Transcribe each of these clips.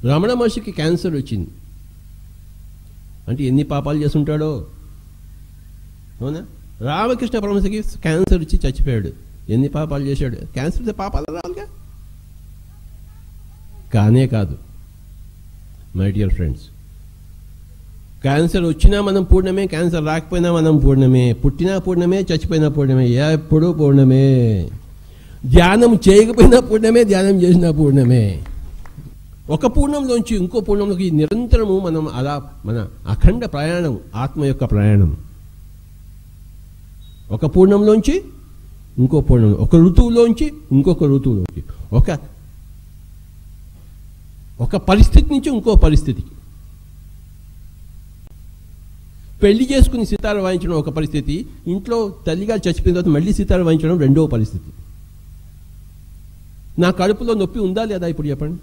రమణ మహర్షికి క్యాన్సర్ వచ్చింది అంటే ఎన్ని పాపాలు చేసుంటాడో అవునా రామకృష్ణ పరమశకి క్యాన్సర్ వచ్చి చచ్చిపోయాడు ఎన్ని పాపాలు చేశాడు క్యాన్సర్ వస్తే పాపాలు రావాలిగా కానే కాదు మై డియర్ ఫ్రెండ్స్ క్యాన్సర్ వచ్చినా మనం పూర్ణమే క్యాన్సర్ రాకపోయినా మనం పూర్ణమే పుట్టినా పూర్ణమే చచ్చిపోయినా పూర్ణమే ఎప్పుడూ పూర్ణమే ధ్యానం చేయకపోయినా పూర్ణమే ధ్యానం చేసినా పూర్ణమే ఒక పూర్ణంలోంచి ఇంకో పూర్ణంలోకి నిరంతరము మనం అలా మన అఖండ ప్రయాణం ఆత్మ యొక్క ప్రయాణం ఒక పూర్ణంలోంచి ఇంకో పూర్ణం ఒక ఋతువులోంచి ఇంకొక ఋతువులోంచి ఒక ఒక పరిస్థితి నుంచి ఇంకో పరిస్థితికి పెళ్లి చేసుకుని సితార వాయించడం ఒక పరిస్థితి ఇంట్లో తల్లిగారు చచ్చిపోయిన తర్వాత మళ్ళీ సితార వాయించడం రెండో పరిస్థితి నా కడుపులో నొప్పి ఉందా లేదా ఇప్పుడు చెప్పండి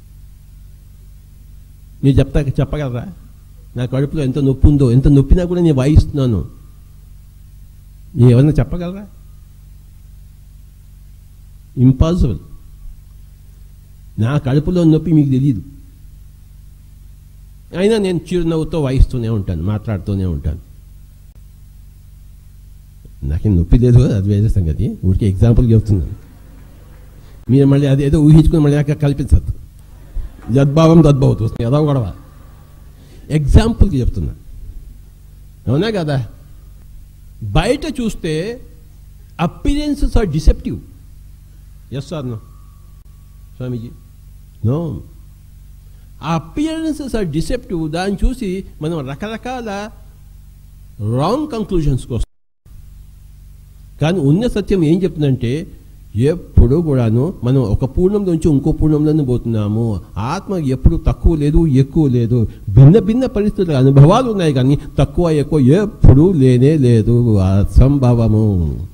మీరు చెప్తా చెప్పగలరా నా కడుపులో ఎంత నొప్పి ఉందో ఎంత నొప్పినా కూడా నేను వాయిస్తున్నాను మీరు ఏమన్నా చెప్పగలరా ఇంపాసిబుల్ నా కడుపులో నొప్పి మీకు తెలియదు అయినా నేను చిరునవ్వుతో వాయిస్తూనే ఉంటాను మాట్లాడుతూనే ఉంటాను నాకేం నొప్పి లేదు అది వేరే సంగతి ఊరికే ఎగ్జాంపుల్ చెప్తున్నాను మీరు మళ్ళీ అదేదో ఊహించుకుని మళ్ళీ అక్కడ కల్పించద్దు యద్భావం తద్భవతు వస్తుంది ఏదో గొడవ ఎగ్జాంపుల్కి చెప్తున్నా అవునా కదా బయట చూస్తే appearances are deceptive yes or no Swamiji no ఆ అపియరెన్సెస్ ఆర్ డిసెప్టివ్ దాన్ని చూసి మనం రకరకాల రాంగ్ కంక్లూషన్స్కి వస్తాం కానీ ఉన్న సత్యం ఏం చెప్తుందంటే ఎప్పుడు కూడాను మనం ఒక పూర్ణం నుంచి ఇంకో పూర్ణంలోనే పోతున్నాము ఆత్మ ఎప్పుడు తక్కువ లేదు ఎక్కువ లేదు భిన్న భిన్న పరిస్థితుల అనుభవాలు ఉన్నాయి కానీ తక్కువ ఎక్కువ ఎప్పుడూ లేనే లేదు అసంభవము